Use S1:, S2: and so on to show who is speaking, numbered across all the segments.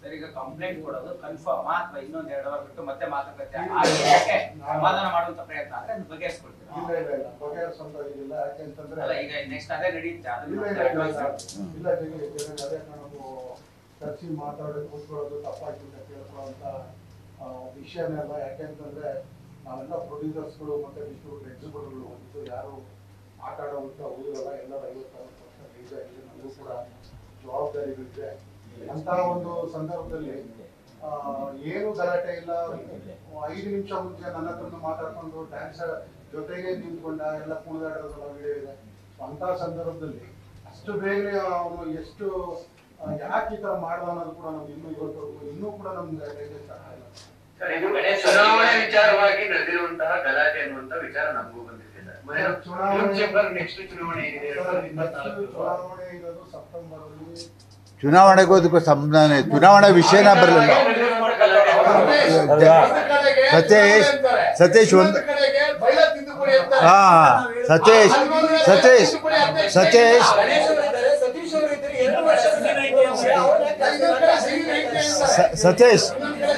S1: Sir ಈಗ complaint ಕೊಡೋದು confirm ಅಥವಾ ಇನ್ನೊಂದ್ ಎರಡು ವಾರ ಬಿಟ್ಟು ಮತ್ತೆ ಮಾತುಕತೆ ಆಗಿ ಯಾಕೆ ಸಮಾಧಾನ ಮಾಡುವಂತ ಪ್ರಯತ್ನ ಆದ್ರೆ ಅದನ್ನ ಬಗೆಹರಿಸ್ಕೊಳ್ತೀರಾ
S2: ಇಲ್ಲ ಇಲ್ಲ ಇಲ್ಲ ಬಗೆಹರಿಸುವಂತ ಇದಿಲ್ಲ ಯಾಕೆ ಅಂತಂದ್ರೆ
S1: ಅಲ್ಲ ಈಗ ನೆಕ್ಸ್ಟ್ ಅದೇ ನಡೆಯುತ್ತೆ
S2: ಇಲ್ಲ
S1: ಅದನ್ನ
S2: ಇಲ್ಲ ಇಲ್ಲ
S1: advance
S2: ಇಲ್ಲ. ಇಲ್ಲ ಜಗ್ಗಿ, ಜಗ್ಗಿ, ಅದೇ ನಾವು ಚರ್ಚೆ ಮಾತಾಡಿ ಕೂತ್ಕೊಳ್ಳೋದು ತಪ್ಪಾಗಿಲ್ಲ ಕೇಳ್ಕೊಳ್ಳೋಂತ ಆ, ವಿಷಯನೇ ಅಲ್ಲ ಯಾಕೆ ಅಂತಂದ್ರೆ ನಾವೆಲ್ಲ ಪ್ರೊಡ್ಯೂಸರ್ಸ್ಗಳು ಮತ್ತೆ ಡಿಸ್ಟ್ರಿಬ್ಯೂಟರ್ ಎಕ್ಸಿಕ್ಯೂಟಿವ್ಗಳು ಹೊಂದಿದ್ದು ಯಾರು ಆಟ ಆಡುವಂತ ಹುಡುಗರಲ್ಲ ಎಲ್ಲರೂ ಐವತ್ತರವತ್ತು ವರ್ಷ ಏಜ್ ಆಗಿದೆ ನಮಗೂ ಕೂಡ ಜವಾಬ್ದಾರಿಗಳಿದೆ ಅಂತ ಒಂದು ಸಂದರ್ಭದಲ್ಲಿ ಆ, ಏನು ಗಲಾಟೆ ಇಲ್ಲ ಐದು ನಿಮಿಷ ಮುಂಚೆ ನನ್ನ ಹತ್ರ ಮಾತಾಡ್ಕೊಂಡು ಡ್ಯಾನ್ಸರ್ ಜೊತೆಗೆ ನಿಂತ್ಕೊಂಡ ಎಲ್ಲ ಕುಣಿದಾಡೋದೆಲ್ಲ ವಿಡಿಯೋ ಇದೆ ಅಂತ ಸಂದರ್ಭದಲ್ಲಿ ಅಷ್ಟು ಬೇಗನೆ ಅವನು ಎಷ್ಟು ಆ, ಯಾಕೆ ಈ ತರ ಮಾಡ್ದ ಅನ್ನೋದು ಕೂಡ ನಮ್ಗೆ ಇನ್ನೂ ಇವತ್ತವರೆಗೂ ಇನ್ನೂ ಕೂಡ ನಮ್ಗೆ digest ಆಗ್ತಾ ಇಲ್ಲ.
S3: ಸರ್, ಇದು ಚುನಾವಣೆ ವಿಚಾರವಾಗಿ ನಡೆದಿರುವಂತಹ ಗಲಾಟೆ ಅನ್ನುವಂತ ವಿಚಾರ ನಮಗೂ ಬಂದಿದೆ ಸರ್. ಮೊನ್ನೆ
S2: ಚುನಾವಣೆ-
S3: ಫಿಲ್ಮ್ ಚೇಂಬರ್ ನೆಕ್ಸ್ಟ್ ಚುನಾವಣೆ ಏನಿದೆ ಎರಡ್
S2: ಸರ್,
S3: ಸಾವಿರದ
S2: next
S3: ಇಪ್ಪತ್ನಾಲ್ಕು
S2: ಚುನಾವಣೆ ಇರೋದು ಸೆಪ್ಟೆಂಬರ್ ಅಲ್ಲಿ
S4: ಚುನಾವಣೆಗೂ ಅದಕ್ಕೂ ಸಂಬಂಧ ಚುನಾವಣಾ ವಿಷಯನ ಬರಲಿಲ್ಲ
S3: ನಡೆದಿರುವಂತಹ ಗಲಾಟೆ
S4: ಸತೀಶ್ ಸತೀಶ್ ಒಂದು ಹಾ ಸತೀಶ್ ಸತೀಶ್ ಸತೀಶ್ ಸ- ಸತೀಶ್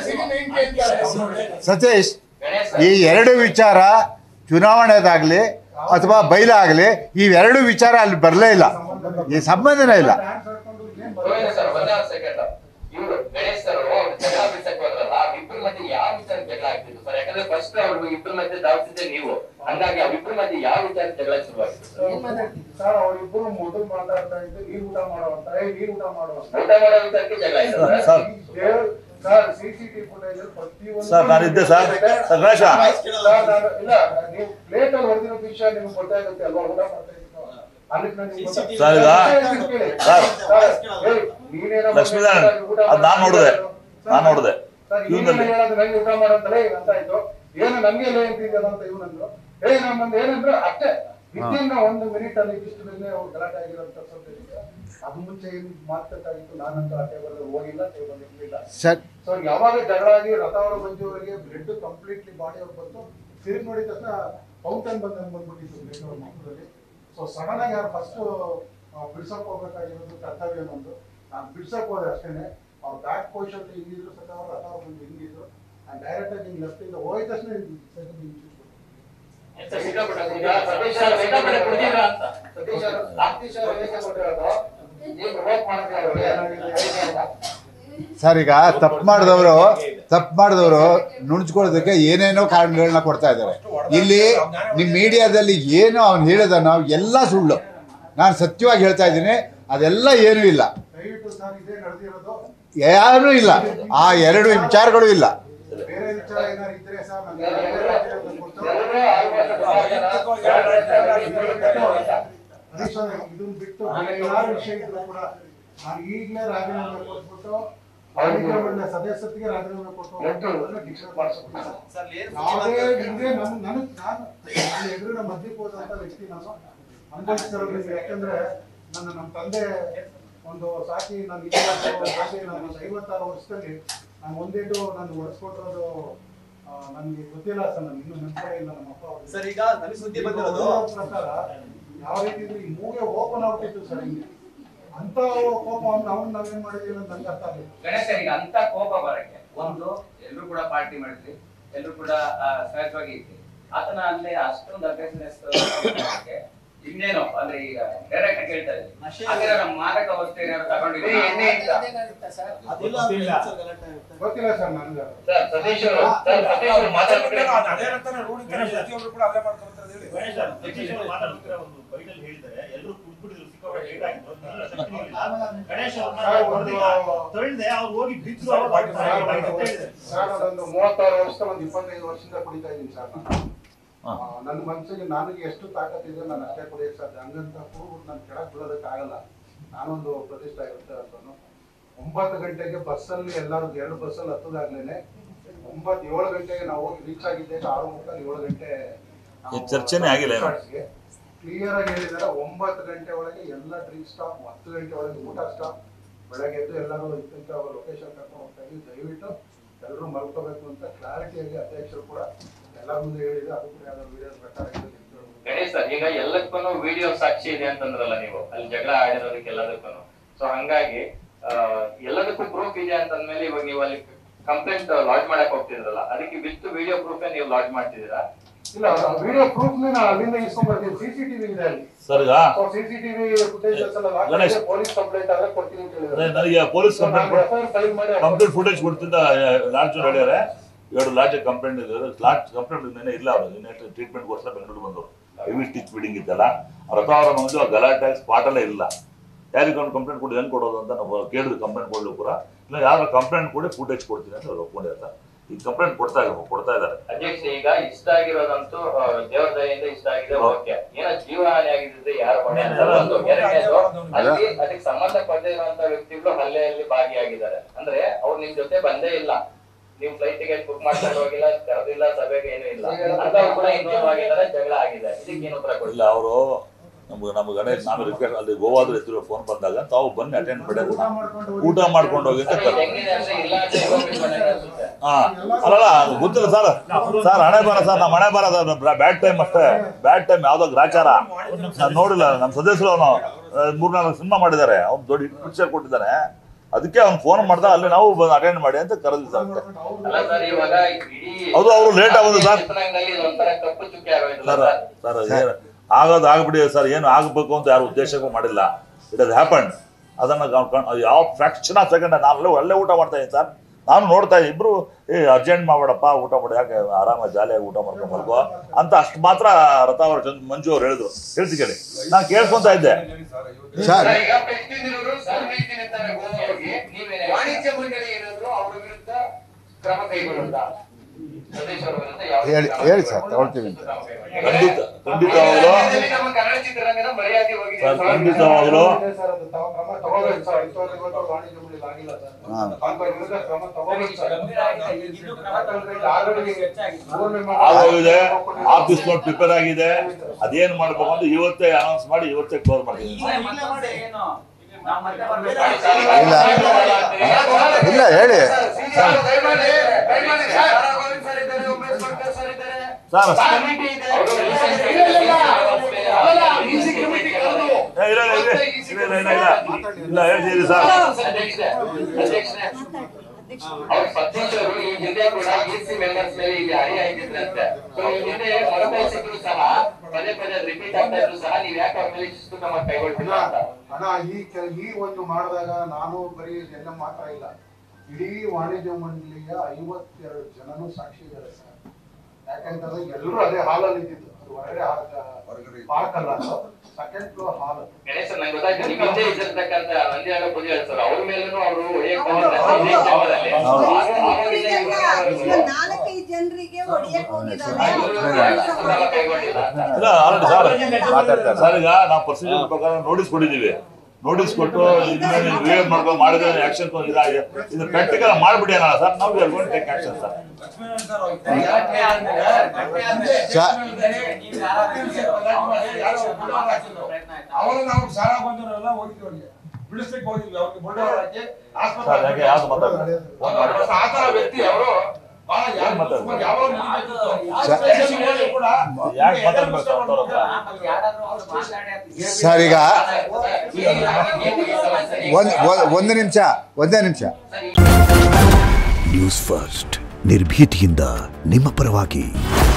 S4: ಸತೀಶ್ ಈ ಎರಡು ವಿಚಾರ ಚುನಾವಣೆದಾಗ್ಲಿ ಅಥವಾ ಬೈಲಾಗ್ಲಿ ಇವೆರಡು ವಿಚಾರ ಅಲ್ಲಿ ಬರಲೇ ಇಲ್ಲ ಈ ಸಂಬಂಧನೇ ಇಲ್ಲ
S2: ಡ್ಯಾನ್ಸ್ ಆಡ್ಕೊಂಡು ಏನ್
S5: ಗೋವಿಂದ ಸರ್ ಒಂದೇ ಒಂದು ಸೆಕೆಂಡ್ ಇವರು ಗಣೇಶ್ ಸರ್ ಅವ್ರು ಜಗಳ ಬಿಡ್ಸಕ್ ಹೋದ್ರಲ್ಲ ಆ ಇಬ್ಬರ ಮಧ್ಯೆ ಯಾವ ವಿಚಾರ ಜಗಳ ಆಗ್ತಿತ್ತು ಸರ್ ಯಾಕಂದ್ರೆ ಫಸ್ಟ್ ಅವ್ರು ಇಬ್ಬರ ಮಧ್ಯೆ ಧಾವಿಸಿದ್ದೆ ನೀವು ಹಂಗಾಗಿ ಆ ಇಬ್ಬರ ಮಧ್ಯೆ ಯಾವ ವಿಚಾರ ಜಗಳ ಶುರುವಾಗಿತ್ತು ಸರ್
S2: ಸರ್ ಅವರಿಬ್ಬರು ಮೊದಲು ಮಾತಾಡ್ತಾ ಇದ್ದು ನೀವ್ ಊಟ ಮಾಡುವಂತ ಏ ನೀವ್ ಊಟ ಮಾಡುವಂತ
S5: ಊಟ ಮಾಡೋ ವಿಚಾರಕ್ಕೆ ಜಗಳ ಆಯ್ತು ಸರ್
S2: ದೇವ್- ಸರ್ ಸಿಸಿಟಿವಿ ಫುಟೇಜ್ ಪ್ರತಿಯೊಂದು
S6: ಸರ್, ನಾನಿದ್ದೆ ಸರ್. ಸರ್, ಗಣೇಶ.
S2: ಸರ್, ನಾನು- ಇಲ್ಲ ನೀವು ಪ್ಲೇಟ್ ಅಲ್ಲಿ ಹೊಡೆದಿರೋ ವಿಷಯ ನಿಮ್ಗೆ ಗೊತ್ತಾಗುತ್ತೆ ಅಲ್ವಾ ಊಟ ಮಾಡ್ತಾ ಇದ್ದು ಅದಕ್ಕೆ ನಾನು ನಿಮ್ಗೆ ಗೊತ್ತಾ-
S6: ಸರ್, ಈಗ-
S2: ಕೇಳಿ.
S6: ಸರ್.
S2: ಸರ್, ಏಯ್, ನೀನೇನೋ
S6: ಲಕ್ಷ್ಮೀನಾರಾಯಣ,
S2: ಊಟ
S6: ಅದ್ ನಾನ್ ನೋಡ್ದೆ.
S2: ಸರ್,
S6: ನಾನ್ ನೋಡ್ದೆ.
S2: ಸರ್,
S6: ಇವ್ನಲ್ಲಿ.
S2: ನೀನೇನೋ ಹೇಳೋದು ನಂಗೆ ಊಟ ಮಾಡಂತಲೇ ಅಂತ ಆಯ್ತು ಏನು ನಮ್ಗೆ ಲೇ ಅಂತಿದ್ಯಲ್ಲ ಅಂತ ಇವನಂದ್ರು ಏ ನಮ್ಮಂದು ಏನಂದ್ರೆ ಅಷ್ಟೇ ವಿತಿನ್ ಒಂದು ಮಿನಿಟ್ ಅಲ್ಲಿ ಇಷ್ಟು ಬೇಗನೆ ಅವ್ರು ಗಲಾಟೆ ಆಗಿರೋಂಥ ಸಂದರ್ಭದಲ್ಲಿ ಅದು ಮುಂಚೆ ಏನು ಮಾತುಕತಾಗಿತ್ತು ನಾನಂತೂ ಆ ಟೇಬಲ್ ಹೋಗಿಲ್ಲ ಟೇಬಲ್ ಇರ್ಲಿಲ್ಲ
S4: ಸರ್
S2: ಸೊ ಯಾವಾಗ ಜಗಳ ಆಗಿ ರಥವರ ಮಂಜುವರಿಗೆ ಬ್ಲಡ್ ಕಂಪ್ಲೀಟ್ಲಿ ಬಾಡಿ ಅವ್ರು ಬಂತು ತಿರುಗಿ ನೋಡಿದ ತಕ್ಷಣ ಫೌಂಟೈನ್ ಬಂದಂಗೆ ಬಂದ್ಬಿಟ್ಟಿತ್ತು ಬ್ಲಡ್ ಅವ್ರ ಮುಖದಲ್ಲಿ ಸೊ ಸಡನ್ ಆಗಿ ಯಾರು ಫಸ್ಟ್ ಬಿಡ್ಸಕ್ ಹೋಗ್ಬೇಕಾಗಿರೋದು ಕರ್ತವ್ಯ ನಮ್ದು ನಾನು ಬಿಡ್ಸಕ್ ಹೋದೆ ಅಷ್ಟೇನೆ ಅವ್ರ ಬ್ಯಾಕ್ ಪೊಸಿಷನ್ ಹಿಂಗಿದ್ರು ಸತ ಅವ್ರು ರಥವರ ಬಂದು ಹಿಂಗಿದ್ರು ನಾನು ಡೈರೆಕ್ಟ್ ಆಗಿ ಹಿಂಗೆ ಲೆಫ್ಟ್ ಇಂದ ಹೋದ ತಕ್ಷಣ ಹಿಂಗ್ second ಹಿಂಗ್ ಚೂಸ್ಬಿಟ್ಟೆ.
S5: ಸರ್, ಸಿಕ್ಕಾಪಟ್ಟೆ ಈಗ ಸತೀಶ್ ಅವ್ರು ಸಿಕ್ಕಾಪಟ್ಟೆ ಕುಡ್ದಿದ್ರ ಅಂತ
S2: ಸತೀಶ್ ಅವರು ಸತೀಶ್ ಅವರು ಏನಕ್ಕೆ ಕೊಟ್ಟಿರೋದು ನೀವು ಪ್ರವೋಕ್ ಮಾಡಕ್ಕೆ
S4: ಸರ್ ಈಗ ತಪ್ಪು ಮಾಡಿದವರು ತಪ್ಪು ಮಾಡಿದವರು ನುಣುಚ್ಕೊಳ್ಳೋದಕ್ಕೆ ಏನೇನೋ ಕಾರಣಗಳನ್ನ ಕೊಡ್ತಾ ಇದ್ದಾರೆ ಇಲ್ಲಿ ನಿಮ್ಮ ಮೀಡಿಯಾದಲ್ಲಿ ಏನು ಅವ್ನು ಹೇಳಿದನೋ ಎಲ್ಲ ಸುಳ್ಳು ನಾನು ಸತ್ಯವಾಗಿ ಹೇಳ್ತಾ ಇದ್ದೀನಿ ಅದೆಲ್ಲ ಏನೂ ಇಲ್ಲ
S2: ದಯವಿಟ್ಟು ಸರ್ ಇದೇ ನಡೆದಿರೋದು
S4: ಏನೂ ಇಲ್ಲ ಆ ಎರಡು ವಿಚಾರಗಳು ಇಲ್ಲ
S2: ಬೇರೆ ವಿಚಾರ ಏನಾದ್ರು ಇದ್ರೆ ಸರ್ ನನಗೆ ಬೇರೆ ರಾಜ್ಯದಲ್ಲಿ ಕೊಟ್ಟು
S5: ಎಲ್ಲರೂ ಆಲ್ಮೋಸ್ಟ್
S2: ಹರೀಶ್ ಅವ್ರೆ, ಇದನ್ನ ಬಿಟ್ಟು ಬೇರೆ ಯಾರು ವಿಷಯ ಇದ್ರು ಕೂಡ ನಾನು ಈಗಲೇ ರಾಜೀನಾಮೆ ಕೊಟ್ಬಿಟ್ಟು ಕಾರ್ಯಕ್ರಮದ ಸದಸ್ಯತ್ಗೆ ರಾಜೀನಾಮೆ ಕೊಟ್ಟು ಅದನ್ನ ಡಿಕ್ಲೇರ್ ಮಾಡಿಸ್ಬಿಟ್ಟು ಯಾವುದೇ ಹಿಂದೆ ನನ್ ನನಗ್ ನಾನು ನನ್ನ ಎದುರಿನ ಮಧ್ಯಕ್ಕೆ ಹೋದಂತ ವ್ಯಕ್ತಿ ನಾನು ಅನುಭವಿಸ್ತಿರೋದ್ರಿಂದ ಯಾಕಂದ್ರೆ ನನ್ನ ನಮ್ಮ ತಂದೆ ಒಂದು ಸಾಕಿ ನಾನು ಇತಿಹಾಸ ಓದಿ ನಾನು ಒಂದು ಐವತ್ತಾರು ವರ್ಷದಲ್ಲಿ ನಾನು ಒಂದೇಟು ನಾನು ಒಡಿಸ್ಕೊಟ್ಟಿರೋದು ನನಗೆ ಗೊತ್ತಿಲ್ಲ ಸರ್ ನಾನು ಇನ್ನೂ ನೆನಪೇ ಇಲ್ಲ ನಮ್ಮ ಅಪ್ಪ ಅವ್ರಿಗೆ.
S7: ಸರ್ ಈಗ ನನಗೆ ಸುದ್ದಿ
S2: ಈಗ
S7: ಬಂದಿರೋದು
S2: ಓದೋ ಪ್ರಕಾರ ಯಾವ ರೀತಿ ಇದ್ರೆ ಈ ಮೂಗೆ ಓಪನ್ ಆಗ್ಬಿಟ್ಟಿತ್ತು ಸರ್ ಹಿಂಗೆ ಅಂತ ಕೋಪ ಅವ್ನು ನಾವೇನ್ ಮಾಡಿದೀವಿ ಅಂತ ನಂಗೆ ಅರ್ಥ ಆಗಿಲ್ಲ
S1: ಗಣೇಶ ಈಗ ಅಂತ ಕೋಪ ಬರಕ್ಕೆ ಒಂದು ಎಲ್ರು ಕೂಡ ಪಾರ್ಟಿ ಮಾಡಿದ್ರಿ ಎಲ್ರು ಕೂಡ ಆ, ಸಹಜವಾಗಿ ಇದ್ರಿ ಆತನ ಅಲ್ಲಿ ಅಷ್ಟೊಂದು ಅಗ್ರೆಸಿವ್ನೆಸ್ ಇನ್ನೇನೋ ಅಂದ್ರೆ ಈಗ ಡೈರೆಕ್ಟ್ ಆಗಿ ಹೇಳ್ತಾ ಇದ್ದೀನಿ ಹಾಗಿರೋ ನಮ್ಮ ಮಾದಕ ವಸ್ತು ಏನಾದ್ರು ತಗೊಂಡಿದ್ರೆ
S5: ಎಣ್ಣೆ ಇತ್ತ.
S7: ಅದಿಲ್ಲ ಅಂದ್ರೆ ಏನ್ ಸರ್ ಗಲಾಟೆ ಆಗುತ್ತೆ?
S2: ಗೊತ್ತಿಲ್ಲ ಸರ್ ನನ್ಗೆ
S5: ಸರ್ ಸತೀಶ್ ಅವರು ಸರ್ ಸತೀಶ್ ಅವರು ಮಾತಾಡ್ಬಿಟ್ರೆ
S2: ಸರ್ ಅದೊಂದು ಮೂವತ್ತಾರು ವರ್ಷದ ಒಂದು ಇಪ್ಪತ್ತೈದು ವರ್ಷದಿಂದ ಕುಡಿತಾ ಇದ್ದೀನಿ ಸರ್ ನಾನು
S6: ಹಾ.
S2: ಆ, ನನ್ನ ಮನ್ಸಿಗೆ ನನಗೆ ಎಷ್ಟು ತಾಕತ್ತಿದೆ ನಾನು ಅಷ್ಟೇ ಕುಡಿಯಕ್ಕೆ ಸಾಧ್ಯ ಹಂಗಂತ ಕುಡಿದ್ಬಿಟ್ಟು ನಾನು ಕೆಳಗೆ ಬೀಳೋದಕ್ಕೆ ಆಗಲ್ಲ ನಾನೊಂದು ಪ್ರತಿಷ್ಠೆ ಇರುತ್ತೆ ಅಂತನು ಒಂಬತ್ತು ಗಂಟೆಗೆ ಬಸ್ಸಲ್ಲಿ ಎಲ್ಲರೂ ಎರಡು ಬಸ್ಸಲ್ಲಿ ಹತ್ತದಾಗ್ಲೇನೆ ಒಂಬತ್ತು ಏಳು ಗಂಟೆಗೆ ನಾವು ಹೋಗಿ ರೀಚ್ ಆಗಿದ್ದಾಗ ಆರು ಮುಕ್ಕಾಲು ಏಳು ಗಂಟೆ
S6: ಈ ಚರ್ಚೆನೇ ಆಗಿಲ್ಲ ಏನು?
S2: ಕ್ಲಿಯರ್ ಆಗಿ ಹೇಳಿದ್ದಾರೆ ಒಂಬತ್ತು ಗಂಟೆ ಒಳಗೆ ಎಲ್ಲ ಡ್ರಿಂಕ್ ಸ್ಟಾಪ್ ಹತ್ತು ಗಂಟೆ ಒಳಗೆ ಊಟ ಸ್ಟಾಪ್ ಬೆಳಗ್ಗೆ ಎದ್ದು ಎಲ್ಲರೂ ಇಂಥ ಲೊಕೇಶನ್ ಕರ್ಕೊಂಡು ಹೋಗ್ತಾ ಇದ್ವಿ ದಯವಿಟ್ಟು ಎಲ್ಲರೂ ಮಲ್ಕೋಬೇಕು ಅಂತ ಕ್ಲಾರಿಟಿಯಾಗಿ ಅಧ್ಯಕ್ಷರು ಕೂಡ ಎಲ್ಲರ ಮುಂದೆ ಹೇಳಿದ್ರು ಅದು ಕೂಡ ಯಾವ್ದಾದ್ರು ವಿಡಿಯೋ ಪ್ರಕಾರ ಇದೆ ಅಂತ ಹೇಳ್ಬೋದು.
S5: ಗಣೇಶ್ ಸರ್ ಈಗ ಎಲ್ಲಕ್ಕೂ ವಿಡಿಯೋ ಸಾಕ್ಷಿ ಇದೆ ಅಂತಂದ್ರಲ್ಲ ನೀವು ಅಲ್ಲಿ ಜಗಳ ಆಡಿರೋದಕ್ಕೆ ಎಲ್ಲದಕ್ಕೂ ಸೊ ಹಂಗಾಗಿ ಆ, ಎಲ್ಲದಕ್ಕೂ ಪ್ರೂಫ್ ಇದೆ ಅಂತಂದ್ಮೇಲೆ ಇವಾಗ ನೀವು ಅಲ್ಲಿ ಕಂಪ್ಲೇಂಟ್ ಲಾಡ್ಜ್ ಮಾಡಕ್ ಹೋಗ್ತಿದ್ರಲ್ಲ ಅದಕ್ಕೆ ವಿತ್ ವಿಡಿಯೋ ಪ್ರೂಫ್ ನೀವು ಲಾಡ್ಜ್ ಮಾಡ್ತಿದ್ದೀರಾ
S2: ಇಲ್ಲ ವಿಡಿಯೋ ಪ್ರೂಫ್ ನಾನು ಅಲ್ಲಿಂದ ಇಸ್ಕೊಂಡ್ ಬರ್ತೀನಿ ಸಿಸಿಟಿವಿ ಇದೆ ಅಲ್ಲಿ
S6: ಸರ್ ಈಗ
S2: ಸೊ ಸಿಸಿಟಿವಿ ಫುಟೇಜಸ್ ಎಲ್ಲ
S6: ಗಣೇಶ್.
S2: ಹಾಕಿದ್ರೆ ಪೊಲೀಸ್ ಕಂಪ್ಲೇಂಟ್ ಆದ್ರೆ ಕೊಡ್ತೀನಿ ಅಂತ
S6: ಅದೇ
S2: ಹೇಳಿದ್ರು
S6: ನನಗೆ ಪೊಲೀಸ್
S2: So, ನಾನು
S6: ಕಂಪ್ಲೇಂಟ್
S2: FIR file ಮಾಡಿ
S6: ಕಂಪ್ಲೇಂಟ್ ಫುಟೇಜ್ ಕೊಡ್ತಿದ್ದ ಲಾಡ್ಜ್ ಹೇಳ್ಯಾರೆ ಎರಡು ಲಾಡ್ಜ್ ಕಂಪ್ಲೇಂಟ್ ಇದೆ ಲಾಡ್ಜ್ ಕಂಪ್ಲೇಂಟ್ ನೆನೆ ಇಲ್ಲ ಅವರು ನಿನ್ನೆ ಟ್ರೀಟ್ಮೆಂಟ್ಗೋಸ್ಕರ ಬೆಂಗಳೂರು ಬಂದವರು ಹೆವಿ ಸ್ಟಿಚ್ ಬಿಡಿಂಗ್ ಇತ್ತಲ್ಲ ರಥ ಅವರ ಬಂದು ಆ ಗಲಾಟೆ ಸ್ಪಾಟಲ್ಲೇ ಇಲ್ಲ ಯಾರಿಗೆ ಒಂದು ಕಂಪ್ಲೇಂಟ್ ಕೊಡಿ ಹೆಂಗೆ ಕೊಡೋದು ಅಂತ ನಾವು ಕೇಳಿದ್ವಿ ಕಂಪ್ಲೇಂಟ್ ಕೊಡ್ಲಿ ಪೂರ ಇಲ್ಲ ಯಾರು ಕಂಪ್ಲೇಂಟ್ ಕೊಡಿ ಫುಟೇಜ್ ಕೊಡ್ತೀನಿ ಅಂತ ಅವ್ರು ಒಪ್ಕೊಂಡಿರ್ತಾರೆ ಈಗ ಕಂಪ್ಲೇಂಟ್ ಕೊಡ್ತಾ ಇದ್ದಾರೆ ಕೊಡ್ತಾ ಇದ್ದಾರೆ
S5: ಅಧ್ಯಕ್ಷ ಈಗ ಇಷ್ಟ ಆಗಿರೋದಂತೂ ಆ, ದೇವ್ರ ದಯೆಯಿಂದ ಇಷ್ಟ ಆಗಿದೆ ಓಕೆ ಏನೋ ಜೀವ ಹಾನಿ ಆಗಿದ್ರೆ ಯಾರು ಹೊಣೆ ಅಂತ ಒಂದು ಎರಡನೇದು ಅಲ್ಲಿ ಅದಕ್ಕೆ ಸಂಬಂಧಪಡದೇ ಇರುವಂತ ವ್ಯಕ್ತಿಗಳು ಹಲ್ಲೆಯಲ್ಲಿ ಭಾಗಿಯಾಗಿದ್ದಾರೆ ಅಂದ್ರೆ ಅವ್ರು ನಿಮ್ ಜೊತೆ ಬಂದೇ ಇಲ್ಲ ನೀವು ಫ್ಲೈಟ್ ಟಿಕೆಟ್ ಬುಕ್ ಮಾಡ್ಕೊಂಡು ಹೋಗಿಲ್ಲ ಕರೆದಿಲ್ಲ ಸಭೆಗೆ ಏನೂ ಇಲ್ಲ ಅಂತವ್ರು ಕೂಡ ಇನ್ವಾಲ್ವ್ ಆಗಿದ್ದಾರೆ ಜಗಳ ಆಗಿದೆ ಇದಕ್ಕೆ ಏನು ಉತ್ತರ
S6: ಇಲ್ಲ
S5: ಕೊಡ್ತೀರಾ
S6: ಅವರು ನಮ್ಗೆ ನಮ್ಗೆ ಗಣೇಶ್ ನಾನು ರಿಕ್ವೆಸ್ಟ್ ಅಲ್ಲಿ ಗೋವಾದ ಹೆಸರು ಫೋನ್ ಬಂದಾಗ ತಾವು ಬನ್ನಿ ಅಟೆಂಡ್ ಮಾಡಿ ಊಟ ಮಾಡ್ಕೊಂಡು ಹೋಗಿ ಅಂತ
S5: ಅದು
S6: ಕರ್ದ್ರು.
S5: ಹೆಂಗಿದೆ ಅಂದ್ರೆ ಇಲ್ಲ ಅಂತ ಇವಾಗ ಮನೆಗೆ ಅನ್ಸುತ್ತೆ
S6: ಹಾ ಅಲ್ಲಲ್ಲ ಅದು ಗೊತ್ತಿಲ್ಲ ಸರ್ ಸರ್ ಹಣೆ ಬರ ಸರ್ ನಮ್ಮ ಹಣೆ ಬರ ಬ್ಯಾಡ್ ಟೈಮ್ ಅಷ್ಟೇ ಬ್ಯಾಡ್ ಟೈಮ್ ಯಾವ್ದೋ ಗ್ರಾಚಾರ ನಾನು ನೋಡಿಲ್ಲ ನಮ್ಮ ಸದಸ್ಯರು ಅವನು ಮೂರ್ನಾಲ್ಕು ಸಿನಿಮಾ ಮಾಡಿದ್ದಾರೆ ಅವ್ನು ದೊಡ್ಡ ಪಿಕ್ಚರ್ ಕೊಟ್ಟಿದ್ದಾನೆ ಅದಕ್ಕೆ ಅವ್ನು ಫೋನ್ ಮಾಡ್ದ ಅಲ್ಲಿ ನಾವು ಅಟೆಂಡ್ ಮಾಡಿ ಅಂತ ಕರೆದಿದ್ದ ಅಷ್ಟೇ
S5: ಅಲ್ಲ ಸರ್ ಇವಾಗ ಇಡೀ
S6: ಹೌದು, ಅವ್ರು late ಆಗೋದು ಸರ್.
S5: ಚಿತ್ರರಂಗದಲ್ಲಿ ಇದೊಂಥರ ಕಪ್ಪು ಚುಕ್ಕೆ ಆಗೋಯ್ತಲ್ಲ
S6: ಸರ್
S5: ಸರ್
S6: ಸರ್ ಆಗೋದು ಆಗ್ಬಿಡಿ ಸರ್ ಏನು ಆಗಬೇಕು ಅಂತ ಯಾರು ಉದ್ದೇಶಕ್ಕೂ ಮಾಡಿಲ್ಲ ಇಟ್ ಹಸ್ ಹ್ಯಾಪನ್ ಅದನ್ನ ನಾವ್ ಕಣ್- ಯಾವ ಫ್ರಾಕ್ಷನ್ ಆಫ್ ಸೆಕೆಂಡ್ ನಾನು ಅಲ್ಲೇ ಒಳ್ಳೆ ಊಟ ಮಾಡ್ತಾ ಇದ್ದೀನಿ ಸರ್ ನಾನು ನೋಡ್ತಾ ಇದ್ದೀನಿ ಇಬ್ರು ಏ ಅರ್ಜೆಂಟ್ ಮಾಡ್ಬೇಡಪ್ಪ ಊಟ ಮಾಡಿ ಯಾಕೆ ಆರಾಮಾಗಿ ಜಾಲಿಯಾಗಿ ಊಟ ಮಾಡ್ಕೊಂಡು ಮಲ್ಕೋ ಅಂತ ಅಷ್ಟು ಮಾತ್ರ ರಥ ಅವ್ರ ಚಂದ್ ಮಂಜು ಅವ್ರು ಹೇಳಿದ್ರು ಹೇಳ್ತಿ ಕೇಳಿ ನಾನು ಕೇಳ್ಕೊಂತ ಇದ್ದೆ
S4: ಸರ್
S1: ಈಗ ಪ್ರಶ್ನಿಸಿದವರು ಸರ್ವೈಸಿ ನಿರ್ಧಾರ ಹೋಗಿ
S5: ನೀವೇನೇ
S1: ವಾಣಿಜ್ಯ ಮಂಡಳಿ ಏನಾದ್ರು ಅವರ ವಿರುದ್ಧ ಕ್ರಮ ಕೈಗೊಳ್ಳುತ್ತಾ
S5: ಸತೀಶ್ ಅವ್ರ ವಿರುದ್ಧ ಯಾವ
S4: ಹೇಳಿ ಹೇಳಿ ಸರ್ ತಗೊಳ್ತೀವಿ ಅಂತ
S6: ಖಂಡಿತ ಖಂಡಿತವಾಗ್ಲೂ
S1: ರಾಜ್ಯದಲ್ಲಿ ನಮ್ಮ ಕನ್ನಡ ಚಿತ್ರರಂಗದ ಮರ್ಯಾದೆ ಹೋಗಿದೆ
S6: ಸರ್ ಖಂಡಿತವಾಗ್ಲೂ
S2: ಇದೆ ಸರ್ ಅದು ತಾವು ಕ್ರಮ ತಗೋಬೇಕು ಸರ್ ಇಂಥವ್ರು ಇವತ್ತು ವಾಣಿಜ್ಯ ಮಂಡಳಿ ಆಗಿಲ್ಲ ಸರ್
S4: ಹಾ.
S2: ಅವ್ರ ವಿರುದ್ಧ ಕ್ರಮ ತಗೋಬೇಕು ಸರ್
S6: ಆಗೋಗಿದೆ ಆಫೀಸ್ ನೋಟ್ ಪ್ರಿಪೇರ್ ಆಗಿದೆ ಅದೇನ್ ಮಾಡ್ಬೇಕು ಅಂತ ಇವತ್ತೇ ಅನೌನ್ಸ್ ಮಾಡಿ ಇವತ್ತೇ ಕ್ಲೋಸ್ ಮಾಡ್ತೀನಿ
S4: ಇಲ್ಲ ಇಲ್ಲ ಹೇಳಿ
S1: ದಯಮಾಡಿ ದಯಮಾಡಿ ಸರ್ ಗೋವಿಂದ್ ಸರ್ ಇದ್ದಾರೆ ಉಮೇಶ್ ಬಂಕರ್ ಸರ್ ಇದ್ದಾರೆ
S6: ಸರ್
S1: ಕಮಿಟಿ ಇದೆ ಅಲ್ಲ, ಈಸಿ ಕಮಿಟಿ ಕರೆದು
S6: ಏ, ಇಲ್ಲ ಇಲ್ಲ ಇಲ್ಲ ಇಲ್ಲ ಇಲ್ಲ ಇಲ್ಲ ಇಲ್ಲ ಇಲ್ಲ ಹೇಳ್ತೀರಿ ಸರ್
S5: ಅಧ್ಯಕ್ಷರೇ, ಅಧ್ಯಕ್ಷರೇ, ಅವ್ರ ಸತೀಶರು ಈ ಹಿಂದೆ ಕೂಡ ಇಸಿ ಮೆಂಬರ್ಸ್ ಮೇಲೆ ಇಲ್ಲಿ ಹರಿ ಹಾಕಿದ್ರಂತೆ ಸೊ ಈ ಹಿಂದೆ ಮರುಕಳಿಸಿದ್ರು ಸಹ ಪದೇ ಪದೇ ರಿಪೀಟ್ ಆಗ್ತಾ ಇದ್ರು ಸಹ ನೀವ್ ಯಾಕೆ ಅವ್ರ ಮೇಲೆ ಶಿಸ್ತು ಕ್ರಮ ಕೈಗೊಳ್ತಿಲ್ಲ ಅಂತ
S2: ಹಣ ಈ ಕೆಲ- ಈ ಒಂದು ಮಾಡಿದಾಗ ನಾನು ಬರೀ ಜನ ಮಾತ್ರ ಇಲ್ಲ ಇಡೀ ವಾಣಿಜ್ಯ ಮಂಡಳಿಯ ಐವತ್ತೆರಡು ಜನನು ಸಾಕ್ಷಿ ಇದ್ದಾರೆ ಸರ್ ಯಾಕಂತಂದ್ರೆ ಎಲ್ಲರೂ ಅದೇ ಹಾಲಲ್ಲಿ ಇದ್ದಿದ್ದು ಅದು ಹೊರಗಡೆ ಪಾರ್ಕ್ ಅಲ್ಲ ಸೆಕೆಂಡ್ ಫ್ಲೋರ್ ಹಾಲ್
S5: ಗಣೇಶ ನಂಗೆ ಗೊತ್ತಾಯ್ತು ನಿಮ್ ಹಿಂದೆ ಇದ್ದಿರ್ತಕ್ಕಂತ ನಂದಿಯಾಗ ಪೂಜೆ ಹೇಳ್ತಾರೆ ಅವ್ರ ಮೇಲೂ ಅವರು ಹೊಡೆಯಕ್ ಬಂದಿದ್ದಾರೆ ಇದೇ ಜಾಗದಲ್ಲಿ.
S6: ಹೌದು.
S5: ಆವಾಗಿಂದ ಇವ್ರು-
S8: ನಾಲ್ಕೈದು ಜನರಿಗೆ ಹೊಡಿಯಕ್ ಹೋಗಿದ್ದಾರೆ
S5: ಕ್ರಮ ಕೈಗೊಂಡಿಲ್ಲ
S6: ಇಲ್ಲ ಆಲ್ರೆಡಿ ಸರ್
S4: ಮಾತಾಡ್ತಾರೆ.
S6: ಸರ್ ಈಗ ನಾವು ಪ್ರೊಸೀಜರ್ ಪ್ರಕಾರ ನೋಟಿಸ್ ಕೊಟ್ಟಿದ್ದೀವಿ ನೋಟಿಸ್ ಕೊಟ್ಟು ಇದ್ಮೇಲೆ ವೇರ್ ಮಾಡ್ಕೊಂಡು ಮಾಡಿದ್ರೆ ಆಕ್ಷನ್ ಇದಾಗಿದೆ ಇದು ಪ್ರಾಕ್ಟಿಕಲ್ ಮಾಡ್ಬಿಡಿ ಅನ್ನಲ್ಲ ಸರ್ ನಾವು we are going take action sir
S7: ಅವರು ನಾವು ಸಾಲ ಬಂದವರೆಲ್ಲ ಹೋಗಿದ್ವಿ ಅವ್ರಿಗೆ ಬಿಡಿಸ್ಲಿಕ್ಕೆ ಹೋಗಿದ್ವಿ ಅವ್ರಿಗೆ ಬುಲ್ಡೋರ್ ಹಾಕಿ
S6: ಸರ್ ಯಾಕೆ ಯಾವ್ದು ಮಾತಾಡ್ತಾರೆ ಫೋನ್ ಮಾಡಿ
S7: ಆ ತರ ವ್ಯಕ್ತಿ ಅವರು ಬಹಳ ಯಾರು
S6: ಏನ್ ಮಾತಾಡ್ತಾರೆ?
S7: ಸುಮಾರು ಯಾವಾಗ ಮುಗಿದಿತ್ತು.
S4: ಸರ್-
S7: ಸ್ಟೇಷನ್ ಹೋಗಿ ಕೂಡ
S6: ಯಾಕೆ ಮಾತಾಡ್ಬೇಕು ಸರ್ ಅವ್ರ ಹತ್ರ?
S4: ಸರ್ ಈಗ
S5: ಏನಿಗೆ ಸಮಸ್ಯೆ?
S4: ಒಂದ್ ಒಂದ್- ಒಂದು ನಿಮಿಷ ಒಂದೇ ನಿಮಿಷ
S9: ನ್ಯೂಸ್ ಫಸ್ಟ್ ನಿರ್ಭೀತಿಯಿಂದ ನಿಮ್ಮ ಪರವಾಗಿ